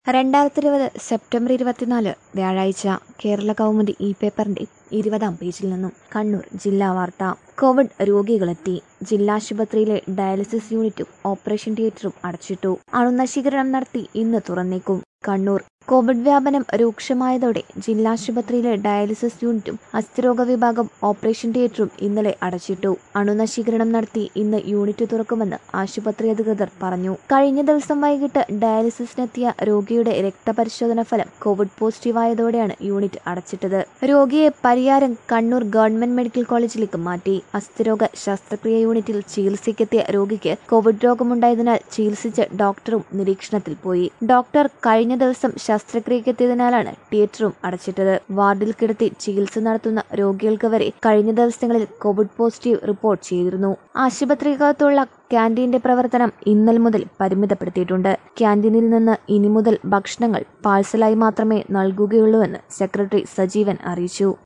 രണ്ടായിരത്തി ഇരുപത് സെപ്റ്റംബർ ഇരുപത്തിനാല് വ്യാഴാഴ്ച കേരള കൗമുദി ഇ പേപ്പറിന്റെ ഇരുപതാം പേജിൽ നിന്നും കണ്ണൂർ ജില്ലാ വാർത്ത കോവിഡ് രോഗികളെത്തി ജില്ലാശുപത്രിയിലെ ഡയാലിസിസ് യൂണിറ്റും ഓപ്പറേഷൻ തിയേറ്ററും അടച്ചിട്ടു അണുനശീകരണം നടത്തി ഇന്ന് തുറന്നേക്കും കണ്ണൂർ കോവിഡ് വ്യാപനം രൂക്ഷമായതോടെ ജില്ലാശുപത്രിയിലെ ഡയാലിസിസ് യൂണിറ്റും അസ്ഥിരോഗ വിഭാഗം ഓപ്പറേഷൻ തിയേറ്ററും ഇന്നലെ അടച്ചിട്ടു അണുനശീകരണം നടത്തി ഇന്ന് യൂണിറ്റ് തുറക്കുമെന്ന് ആശുപത്രി അധികൃതർ പറഞ്ഞു കഴിഞ്ഞ ദിവസം വൈകിട്ട് ഡയാലിസിസിനെത്തിയ രോഗിയുടെ രക്തപരിശോധന ഫലം കോവിഡ് പോസിറ്റീവായതോടെയാണ് യൂണിറ്റ് അടച്ചിട്ടത് രോഗിയെ പരിയാരം കണ്ണൂർ ഗവൺമെന്റ് മെഡിക്കൽ കോളേജിലേക്ക് മാറ്റി അസ്ഥിരോഗ ശസ്ത്രക്രിയ യൂണിറ്റിൽ ചികിത്സയ്ക്കെത്തിയ രോഗിക്ക് കോവിഡ് രോഗമുണ്ടായതിനാൽ ചികിത്സിച്ച് ഡോക്ടറും നിരീക്ഷണത്തിൽ പോയി ഡോക്ടർ കഴിഞ്ഞ ദിവസം ശസ്ത്രക്രിയക്കെത്തിയതിനാലാണ് തിയേറ്ററും അടച്ചിട്ടത് വാർഡിൽ കിടത്തി ചികിത്സ നടത്തുന്ന രോഗികൾക്ക് വരെ കഴിഞ്ഞ ദിവസങ്ങളിൽ കോവിഡ് പോസിറ്റീവ് റിപ്പോർട്ട് ചെയ്തിരുന്നു ആശുപത്രിക്കകത്തുള്ള ക്യാൻറ്റീന്റെ പ്രവർത്തനം ഇന്നൽ മുതൽ പരിമിതപ്പെടുത്തിയിട്ടുണ്ട് ക്യാൻറ്റീനിൽ നിന്ന് ഇനി മുതൽ ഭക്ഷണങ്ങൾ പാഴ്സലായി മാത്രമേ നൽകുകയുള്ളൂവെന്ന് സെക്രട്ടറി സജീവൻ അറിയിച്ചു